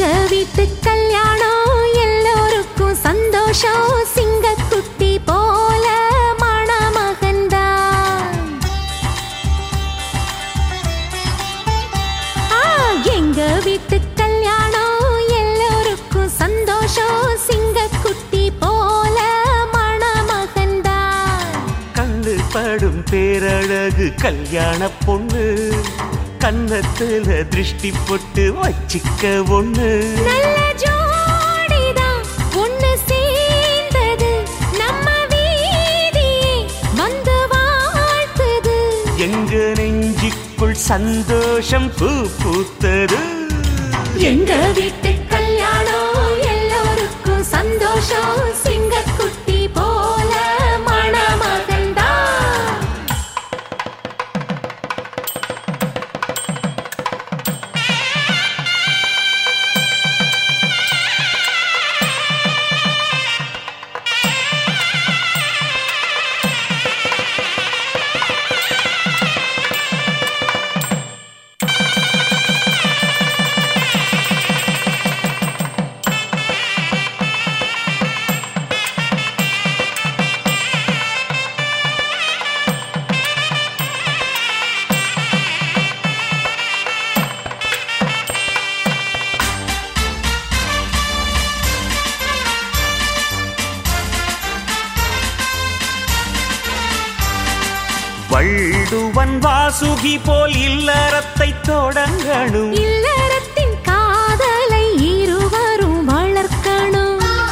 வீட்டு கல்யாணம் எல்லோருக்கும் சந்தோஷம் சிங்கக்குட்டி போல மணமகன்தான் ஆ, எங்க வீட்டு கல்யாணம் எல்லோருக்கும் சந்தோஷம் சிங்கக்குட்டி போல மணமகன்தான் கண்ணு படும் பேரழகு கல்யாண பொண்ணு கன்னத்துல திருஷ்டி போட்டு வச்சிக்க ஒண்ணு நல்ல ஜோடிதான் ஒண்ணு சேர்ந்தது நம்ம வீதியே வந்து வாழ்த்துது எங்க நெஞ்சுக்குள் சந்தோஷம் பூ பூத்தது எங்க வீட்டு கல்யாணம் எல்லோருக்கும் சந்தோஷம் சிங்கக்குட்டி போல மணமகன்தான் வள்ளுவன் வாசுகி போல் இல்லறத்தை தொடங்கணும் இல்லறத்தின் காதலை இருவரும் வளர்க்கணும்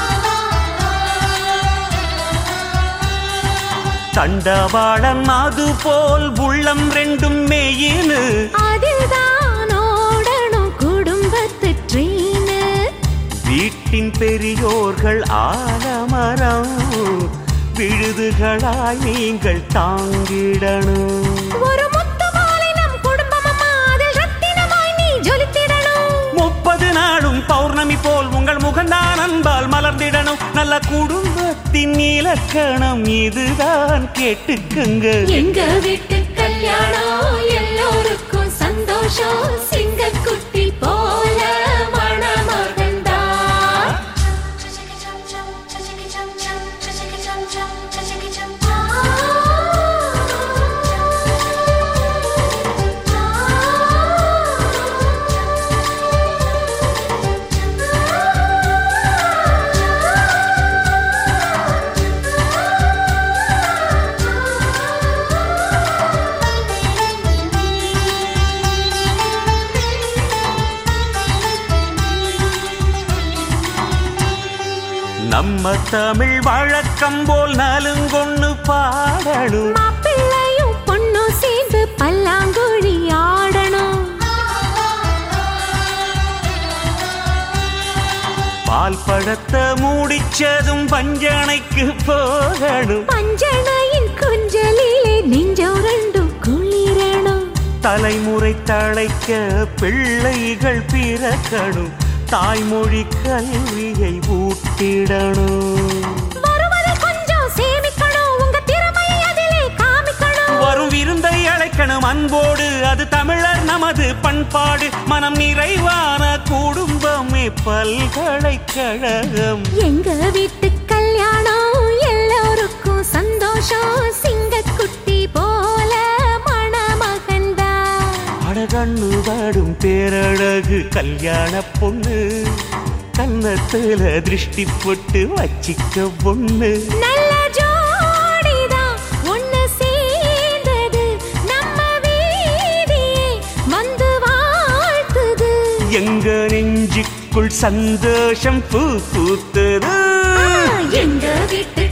தண்டவாளம் அது போல் உள்ளம் ரெண்டும் மேயினு அதில்தான் ஓடணும் குடும்பத்து ட்ரெயினு வீட்டின் பெரியோர்கள் ஆலமரம் விழுதுகளாய் நீங்கள் தாங்கிடணும் ஒரு முத்து மாலை நம் குடும்பமம்மா அதில் ரத்தினமாய் நீ ஜொலித்திடணும் முப்பது நாளும் பௌர்ணமி போல் உங்கள் முகந்தான் அன்பால் மலர்ந்திடணும் நல்ல குடும்பத்தின் இலக்கணம் இதுதான் கேட்டுக்குங்க எங்க வீட்டு கல்யாணம் எல்லோருக்கும் சந்தோஷம் சிங்கக்குட்டி போல மணமகன்தான் நம்ம தமிழ் வழக்கம் போல் நலுங்கொன்னு பாடணும் மாப்பிள்ளையும் பொண்ணும் சேர்ந்து பல்லாங்குழி ஆடணும் பால் பழத்தை மூடிச்சதும் பஞ்சனைக்கு போகணும் பஞ்சனையின் கொஞ்சலிலே நெஞ்சம் ரெண்டும் குளிரணும் தலைமுறை தழைக்க பிள்ளைகள் பிறக்கணும் தாய்மொழி கல்வியை ஊட்டிடணும் வருவதை கொஞ்சம் சேமிக்கணும் உங்க திறமையை அதிலே காமிக்கணும் வரும் விருந்தை அழைக்கணும் அன்போடு அது தமிழர் நமது பண்பாடு மனம் நிறைவான குடும்பமே பல்கலைக்கழகம் எங்க வீட்டு கல்யாணம் எல்லோருக்கும் சந்தோஷம் சிங்கக்குட்டி போல மணமகன்தான் அழகண்ணு வாடும் பேரழகு கல்யாண பொண்ணு கன்னத்துல திருஷ்டி போட்டு வச்சிக்க பொண்ணு நல்ல ஜோடிதான் ஒண்ணு சேர்ந்தது நம்ம வீதியே வந்து வாழ்த்துது எங்க நெஞ்சுக்குள் சந்தோஷம் பூ பூத்தது எங்க வீட்டு